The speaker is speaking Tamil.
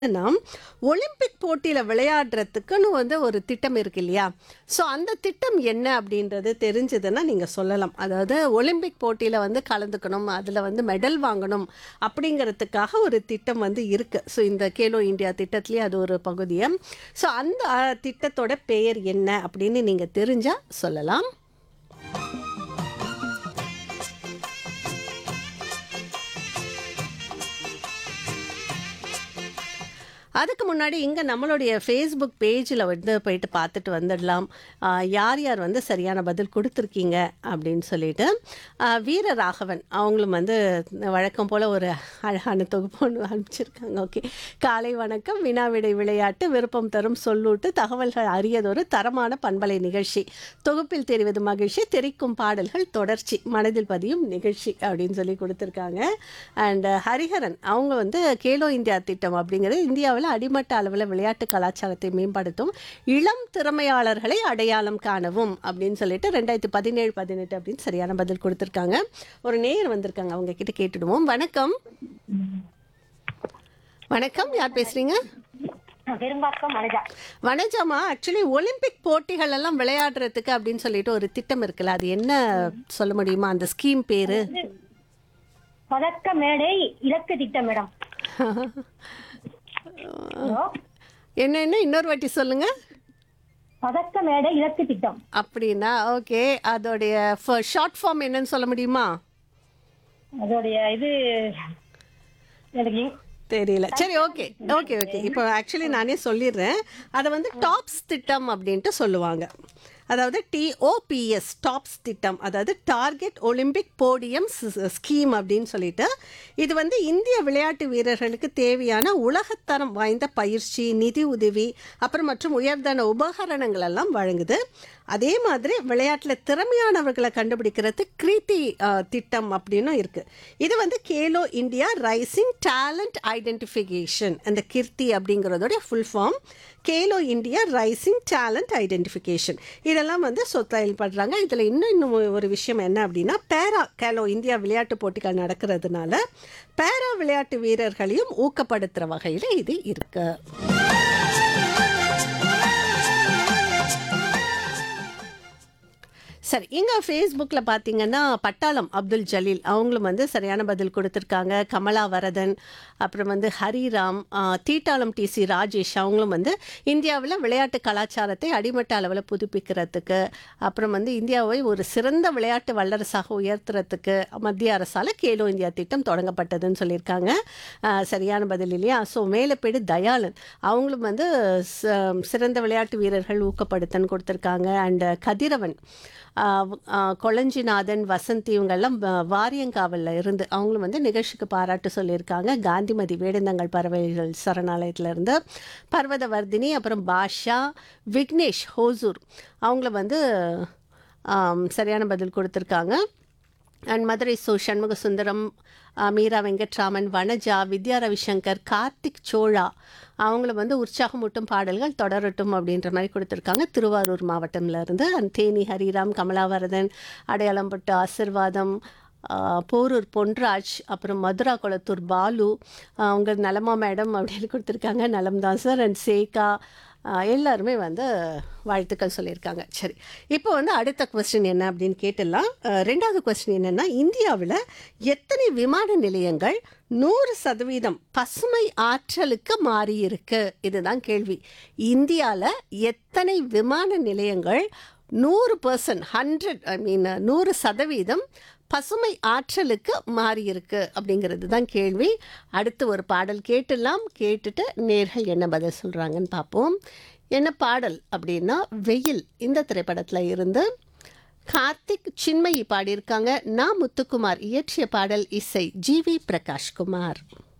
என்னன்னா, ஒலிம்பிக் போட்டியில விளையாடுறதுக்குன்னு வந்து ஒரு திட்டம் இருக்கு இல்லையா? ஸோ அந்த திட்டம் என்ன அப்படின்றது தெரிஞ்சதுன்னா நீங்க சொல்லலாம். அதாவது ஒலிம்பிக் போட்டியில வந்து கலந்துக்கணும், அதுல வந்து மெடல் வாங்கணும் அப்படிங்கிறதுக்காக ஒரு திட்டம் வந்து இருக்கு. ஸோ இந்த கேலோ இந்தியா திட்டத்திலேயே அது ஒரு பகுதியா. ஸோ அந்த அ, திட்டத்தோட பெயர் என்ன அப்படின்னு நீங்க தெரிஞ்சா சொல்லலாம். அதுக்கு முன்னாடி இங்க நம்மளுடைய ஃபேஸ்புக் பேஜ்ல வந்து போயிட்டு பார்த்துட்டு வந்துடலாம். ஆ, யார் யார் வந்து சரியான பதில் குடுத்துருக்கீங்க அப்படின்னு சொல்லிட்டு. ஆ, வீரராகவன் அவங்களும் வந்து வழக்கம் போல ஒரு அழகான தொகுப்பு ஒண்ணு அனுப்பிச்சிருக்காங்க. ஓகே. காலை வணக்கம். வினா விடை விளையாட்டு விருப்பம் தரும் சொல்லூட்டு தகவல்கள் அரியதொரு தரமான பண்பலை நிகழ்ச்சி. தொகுப்பில் தெரிவது மகிழ்ச்சி தெரிக்கும் பாடல்கள் தொடர்ச்சி மனதில் பதியும் நிகழ்ச்சி அப்படின்னு சொல்லி கொடுத்துருக்காங்க. அண்ட் ஹரிஹரன் அவங்க வந்து கேலோ இந்தியா திட்டம் அப்படிங்கிறது இந்தியாவில் அடிமட்ட அளவில் விளையாட்டு கலாச்சாரத்தை மேம்படுத்தும் இளம் திறமையாளர்களை அடையாளம் காணவும் அப்படின்னு சொல்லிட்டு ரெண்டாயிரத்தி பதினேழு பதினெட்டு அப்படின்னு சரியான பதில் கொடுத்துருக்காங்க. ஒரு நேயர் வந்திருக்காங்க அவங்க கிட்ட கேட்டுடுவோம். வணக்கம். வணக்கம் யார் பேசுறீங்க? பெரும்பாக்கம் மனஜா வனஜாமா ஆக்சுவலி ஒலிம்பிக் போட்டிகள் எல்லாம் விளையாடுறதுக்கு அப்படின்னு சொல்லிட்டு ஒரு திட்டம் இருக்குல்ல அது என்ன சொல்ல முடியுமா அந்த ஸ்கீம் பேரு பதக்க மேடை இலக்கு திட்டம் மேடம் ஹலோ என்ன என்ன இன்னொரு வாட்டி சொல்லுங்க பதக்க மேடை இலக்கு திட்டம் அப்படின்னா ஓகே அதோடைய ஷார்ட் ஃபார்ம் என்னன்னு சொல்ல முடியுமா அதோடைய இது எனக்கு தெரியல சரி ஓகே ஓகே ஓகே இப்போ ஆக்சுவலி நானே சொல்லிடுறேன் அதை வந்து டாப்ஸ் திட்டம் அப்படின்ட்டு சொல்லுவாங்க அதாவது டிஓபிஎஸ் டாப்ஸ் திட்டம் அதாவது டார்கெட் ஒலிம்பிக் போடியம் ஸ்கீம் அப்படின்னு சொல்லிட்டு இது வந்து இந்திய விளையாட்டு வீரர்களுக்கு தேவையான உலகத்தரம் வாய்ந்த பயிற்சி நிதி உதவி அப்புறம் மற்றும் உயர்தன உபகரணங்கள் எல்லாம் வழங்குது அதே மாதிரி விளையாட்டில் திறமையானவர்களை கண்டுபிடிக்கிறது கிருத்தி அஹ், திட்டம் அப்படின்னு இருக்கு இது வந்து Khelo India rising talent identification அந்த கிருத்தி அப்படிங்கிறதோட full form Khelo India rising talent identification இதெல்லாம் வந்து சொத்தாயல்படுறாங்க இதில் இன்னும் இன்னும் ஒரு விஷயம் என்ன அப்படின்னா பேரா கேலோ இந்தியா விளையாட்டு போட்டிகள் நடக்கிறதுனால பேரா விளையாட்டு வீரர்களையும் ஊக்கப்படுத்துகிற வகையில் இது இருக்கு சரி இங்கே ஃபேஸ்புக்கில் பார்த்தீங்கன்னா பட்டாளம் அப்துல் ஜலீல் அவங்களும் வந்து சரியான பதில் கொடுத்துருக்காங்க கமலா வரதன் அப்புறம் வந்து ஹரிராம் ஆ, தீட்டாளம் டிசி ராஜேஷ் அவங்களும் வந்து இந்தியாவில் விளையாட்டு கலாச்சாரத்தை அடிமட்ட அளவில் புதுப்பிக்கிறதுக்கு அப்புறம் வந்து இந்தியாவை ஒரு சிறந்த விளையாட்டு வல்லரசாக உயர்த்துறதுக்கு மத்திய அரசால் கேலோ இந்தியா திட்டம் தொடங்கப்பட்டதுன்னு சொல்லியிருக்காங்க ஆ, சரியான பதில் இல்லையா ஸோ மேலப்பேடு தயாளன் அவங்களும் வந்து ச- சிறந்த விளையாட்டு வீரர்கள் ஊக்கப்படுத்தன்னு கொடுத்துருக்காங்க அண்ட் கதிரவன் ஆஹ் ஆஹ் கொளஞ்சிநாதன் வசந்தி இவங்கெல்லாம் வ- வாரியங்காவலில் இருந்து அவங்களும் வந்து நிகழ்ச்சிக்கு பாராட்டு சொல்லியிருக்காங்க காந்திமதி வேடந்தங்கள் பறவைகள் சரணாலயத்துல இருந்து பர்வதவர்தினி அப்புறம் பாஷா விக்னேஷ் ஹோசூர் அவங்கள வந்து ஆம், சரியான பதில் கொடுத்துருக்காங்க அண்ட் மதுரை சோ சண்முக சுந்தரம் அஹ், மீரா வெங்கட்ராமன் வனஜா வித்யா ரவிசங்கர் கார்த்திக் சோழா அவங்கள வந்து உற்சாகமூட்டும் பாடல்கள் தொடரட்டும் அப்படின்ற மாதிரி கொடுத்துருக்காங்க திருவாரூர் மாவட்டம்ல இருந்து அண்ட் தேனி ஹரிராம் கமலாவரதன் அடையாளம்பட்டு ஆசிர்வாதம் அஹ், போரூர் பொன்ராஜ் அப்புறம் மதுரா குளத்தூர் பாலு அஹ், அவங்க நலமா மேடம் அப்படின்னு கொடுத்துருக்காங்க நலம் தான் சார் அண்ட் சேகா ஆஹ் எல்லாருமே வந்து வாழ்த்துக்கள் சொல்லியிருக்காங்க சரி இப்போ வந்து அடுத்த கொஸ்டின் என்ன அப்படின்னு கேட்டுடலாம் ஆஹ் ரெண்டாவது கொஸ்டின் என்னன்னா இந்தியாவில் எத்தனை விமான நிலையங்கள் நூறு சதவீதம் பசுமை ஆற்றலுக்கு மாறி இருக்கு இதுதான் கேள்வி இந்தியாவில் எத்தனை விமான நிலையங்கள் நூறு பர்சன்ட் ஹண்ட்ரட் ஐ மீன் நூறு சதவீதம் பசுமை ஆற்றலுக்கு மாறி இருக்கு அப்படிங்கிறது தான் கேள்வி அடுத்து ஒரு பாடல் கேட்டுடலாம் கேட்டுட்டு நேர்கள் என்ன பதில் சொல்கிறாங்கன்னு பார்ப்போம் என்ன பாடல் அப்படின்னா வெயில் இந்த திரைப்படத்தில் இருந்து கார்த்திக் சின்மயி பாடியிருக்காங்க நா முத்துக்குமார் இயற்றிய பாடல் இசை ஜி வி பிரகாஷ்குமார்